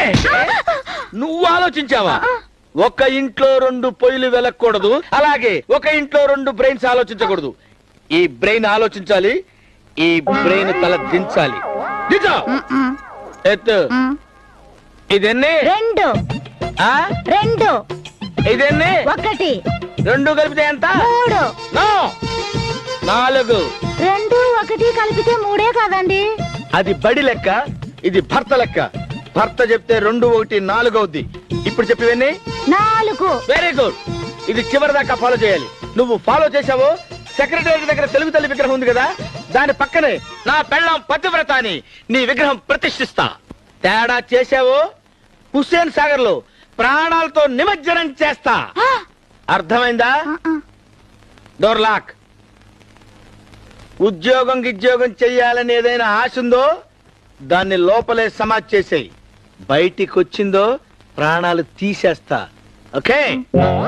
నువ్వు ఆలోచించావా ఒక ఇంట్లో రెండు పొయ్యిలు వెలకూడదు అలాగే ఒక ఇంట్లో రెండు బ్రెయిన్స్ ఆలోచించకూడదు ఈ బ్రెయిన్ ఆలోచించాలి ఈ బ్రెయిన్ తల దించాలి దించు ఎత్తు ఇదెన్ని రెండు ఆ? రెండు ఇదెన్ని ఒకటి రెండు కలిపితే ఎంత మూడు నో నాలుగు రెండు ఒకటి కలిపితే మూడే కదండి అది బడి లెక్క ఇది భర్త లెక్క భర్త చెప్తే రెండు ఒకటి నాలుగు అవుద్ది ఇప్పుడు చెప్పివన్నీ నాలుగు వెరీ గుడ్ ఇది చివరి దాకా ఫాలో చేయాలి నువ్వు ఫాలో చేసావో సెక్రటరీ దగ్గర తెలుగు తల్లి విగ్రహం ఉంది కదా దాని పక్కనే నా పెళ్ళం పతివ్రత అని నీ విగ్రహం ప్రతిష్ఠిస్తా తేడా చేసావో హుస్సేన్ సాగర్ లో ప్రాణాలతో నిమజ్జనం చేస్తా ఆ, అర్థమైందా ఆ, ఆ. డోర్ లాక్ ఉద్యోగం గిద్యోగం చెయ్యాలని ఏదైనా ఆశ ఉందో దాన్ని లోపలే సమాజ్ చేసేయి బయటికి వచ్చిందో ప్రాణాలు తీసేస్తా ఓకే